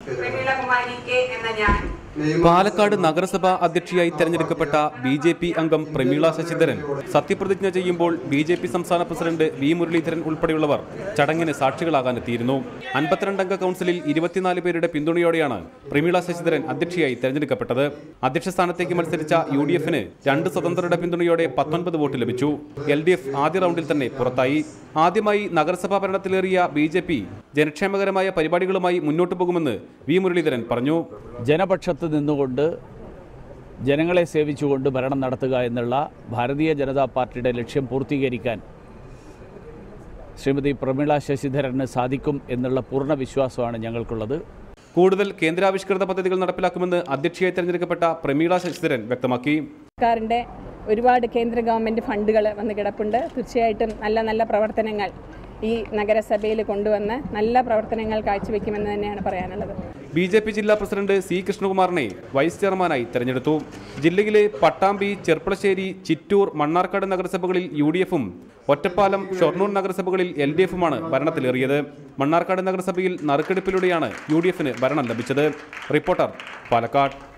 പ്രമീളകുമാരി K എന്ന ഞാൻ പാലക്കാട് നഗരസഭ അധ്യക്ഷയായി തെരഞ്ഞെടുക്കപ്പെട്ട ബി ജെ പി അംഗം പ്രമീള ശശിധരൻ സത്യപ്രതിജ്ഞ ചെയ്യുമ്പോൾ ബി ജെ പി സംസ്ഥാന പ്രസിഡന്റ് വി മുരളീധരൻ ഉൾപ്പെടെയുള്ളവർ ചടങ്ങിന് സാക്ഷികളാകാനെത്തിയിരുന്നു അൻപത്തിരണ്ടംഗ കൗൺസിലിൽ ഇരുപത്തിനാല് പേരുടെ പിന്തുണയോടെയാണ് പ്രമീള ശശിധരൻ അധ്യക്ഷയായി തെരഞ്ഞെടുക്കപ്പെട്ടത് അധ്യക്ഷ സ്ഥാനത്തേക്ക് മത്സരിച്ച യു ഡി എഫിന് രണ്ട് സ്വതന്ത്രരുടെ പിന്തുണയോടെ പത്തൊൻപത് വോട്ട് ലഭിച്ചു എൽ ഡി എഫ് ആദ്യ റൗണ്ടിൽ തന്നെ പുറത്തായി ആദ്യമായി നഗരസഭാ ഭരണത്തിലേറിയ ബി ജെ പി ജനക്ഷേമകരമായ പരിപാടികളുമായി മുന്നോട്ടു പോകുമെന്ന് വി മുരളീധരൻ പറഞ്ഞു ജനപക്ഷത്ത് നിന്നുകൊണ്ട് ജനങ്ങളെ സേവിച്ചുകൊണ്ട് ഭരണം നടത്തുക എന്നുള്ള ഭാരതീയ ജനതാ പാർട്ടിയുടെ ലക്ഷ്യം പൂർത്തീകരിക്കാൻ ശ്രീമതി പ്രമീള ശശിധരന് സാധിക്കും എന്നുള്ള പൂർണ്ണ വിശ്വാസമാണ് ഞങ്ങൾക്കുള്ളത് കൂടുതൽ കേന്ദ്രാവിഷ്കൃത പദ്ധതികൾ നടപ്പിലാക്കുമെന്ന് അധ്യക്ഷയായി തെരഞ്ഞെടുക്കപ്പെട്ട പ്രമീള ശശിധരൻ വ്യക്തമാക്കി സർക്കാരിൻ്റെ ഒരുപാട് കേന്ദ്ര ഗവൺമെൻറ് ഫണ്ടുകൾ വന്ന് കിടപ്പുണ്ട് തീർച്ചയായിട്ടും നല്ല നല്ല പ്രവർത്തനങ്ങൾ ഈ നഗരസഭയിൽ കൊണ്ടുവന്ന് നല്ല പ്രവർത്തനങ്ങൾ കാഴ്ചവെക്കുമെന്ന് തന്നെയാണ് പറയാനുള്ളത് ബി ജെ പി ജില്ലാ പ്രസിഡന്റ് സി കൃഷ്ണകുമാറിനെ വൈസ് ചെയർമാനായി തെരഞ്ഞെടുത്തു ജില്ലയിലെ പട്ടാമ്പി ചെർപ്പളശ്ശേരി ചിറ്റൂർ മണ്ണാർക്കാട് നഗരസഭകളിൽ യു ഡി എഫും ഒറ്റപ്പാലം ഷൊർണൂർ നഗരസഭകളിൽ എൽ ഡി എഫുമാണ് ഭരണത്തിലേറിയത് മണ്ണാർക്കാട് നഗരസഭയിൽ നറുക്കെടുപ്പിലൂടെയാണ് യു ഡി എഫിന് ഭരണം ലഭിച്ചത് റിപ്പോർട്ടർ പാലക്കാട്